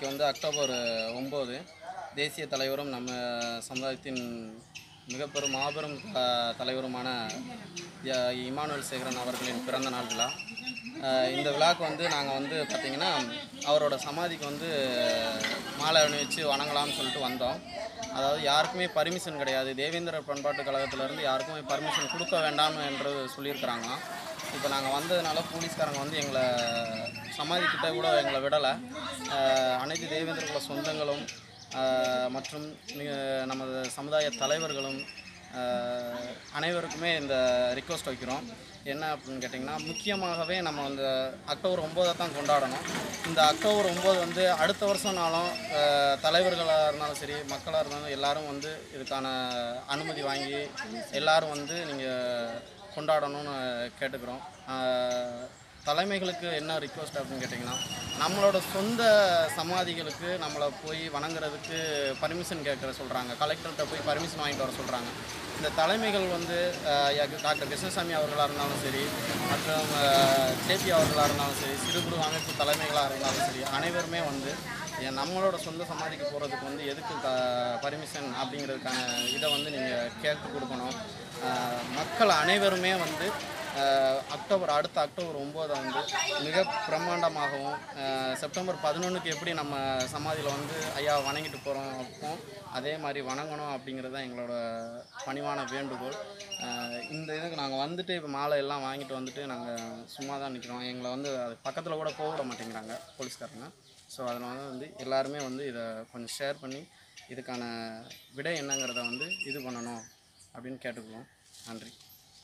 நாளைக்கு வந்து அக்டோபர் ஒம்பது தேசிய தலைவரும் நம்ம சமுதாயத்தின் மிக பெரும் மாபெரும் த- தலைவருமான ய- இமானுவேல் சேகரன் அவர்களின் பிறந்த நாள் விழா அஹ் இந்த விழாக்கு வந்து நாங்கள் வந்து பார்த்திங்கன்னா அவரோட சமாதிக்கு வந்து மாலை அணிவிச்சு வணங்கலாம்னு சொல்லிட்டு வந்தோம் அதாவது யாருக்குமே பர்மிஷன் கிடையாது தேவேந்திர பண்பாட்டு கழகத்திலேருந்து யாருக்குமே பர்மிஷன் கொடுக்க வேண்டாம் என்று சொல்லியிருக்கிறாங்களாம் இப்போ நாங்கள் வந்ததுனால போலீஸ்காரங்க வந்து எங்களை சமாதி கிட்ட கூட எங்களை விடலை அனைத்து தேவேந்திர குல சொந்தங்களும் ஆஹ் மற்றும் மிக நமது சமுதாய தலைவர்களும் ஆஹ் அனைவருக்குமே இந்த ரிக்வஸ்ட் வைக்கிறோம் என்ன அப்படின்னு கேட்டிங்கன்னா முக்கியமாகவே நம்ம இந்த அக்டோபர் ஒம்போதை தான் கொண்டாடணும் இந்த அக்டோபர் ஒம்பது வந்து அடுத்த வருஷம்னாலும் ஆஹ் தலைவர்களாக இருந்தாலும் சரி மக்களாக இருந்தாலும் எல்லாரும் வந்து இதுக்கான அனுமதி வாங்கி எல்லாரும் வந்து நீங்கள் கொண்டாடணும்னு கேட்டுக்கிறோம் ஆஹ் தலைமைகளுக்கு என்ன ரிக்வஸ்ட் அப்படின்னு கேட்டிங்கன்னா நம்மளோட சொந்த சமாதிகளுக்கு நம்மளை போய் வணங்குறதுக்கு பர்மிஷன் கேட்குற சொல்கிறாங்க கலெக்டர்கிட்ட போய் பர்மிஷன் வாங்கிட்டு வர சொல்கிறாங்க இந்த தலைமைகள் வந்து ஆஹ் யா- டாக்டர் கிருஷ்ணசாமி அவர்களாக இருந்தாலும் சரி மற்றும் சேபி அவர்களாக இருந்தாலும் சரி சிறு குறு அமைப்பு தலைமைகளாக இருந்தாலும் சரி அனைவருமே வந்து ஏன் நம்மளோட சொந்த சமாதிக்கு போகிறதுக்கு வந்து எதுக்கு க பர்மிஷன் அப்படிங்கிறதுக்கான இதை வந்து நீங்கள் கேட்டு கொடுக்கணும் ஆஹ் மக்கள் அனைவருமே வந்து ஆஹ் அக்டோபர் அடுத்த அக்டோபர் ஒம்போதை வந்து மிக பிரம்மாண்டமாகவும் ஆஹ் செப்டம்பர் பதினொன்றுக்கு எப்படி நம்ம சமாதியில் வந்து ஐயா வணங்கிட்டு போகிறோம் அப்போ அதே மாதிரி வணங்கணும் அப்படிங்கிறது தான் எங்களோட பணிவான வேண்டுகோள் ஆஹ் இந்த இதுக்கு நாங்கள் வந்துட்டு இப்போ மாலை எல்லாம் வாங்கிட்டு வந்துட்டு நாங்கள் சும்மா தான் நிற்கிறோம் எங்களை வந்து அது பக்கத்தில் கூட போக விட மாட்டேங்கிறாங்க போலீஸ்காரங்க ஸோ அதனால வந்து எல்லாருமே வந்து இதை கொஞ்சம் ஷேர் பண்ணி இதுக்கான விடை என்னங்கிறத வந்து இது பண்ணணும் அப்படின்னு கேட்டுக்குவோம் நன்றி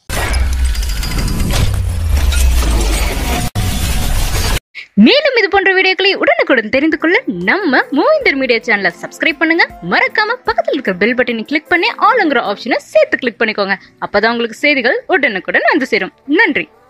மேலும் இது போன்ற வீடியோக்களை உடனுக்குடன் தெரிந்து கொள்ள நம்ம மூவிந்தர் மீடியா சேனலை சப்ஸ்கிரைப் பண்ணுங்க மறக்காம பக்கத்தில் இருக்கிற பெல் பட்டனை கிளிக் பண்ணி ஆளுங்கிற ஆப்ஷனை சேர்த்து கிளிக் பண்ணிக்கோங்க அப்பதான் உங்களுக்கு செய்திகள் உடனுக்குடன் வந்து சேரும் நன்றி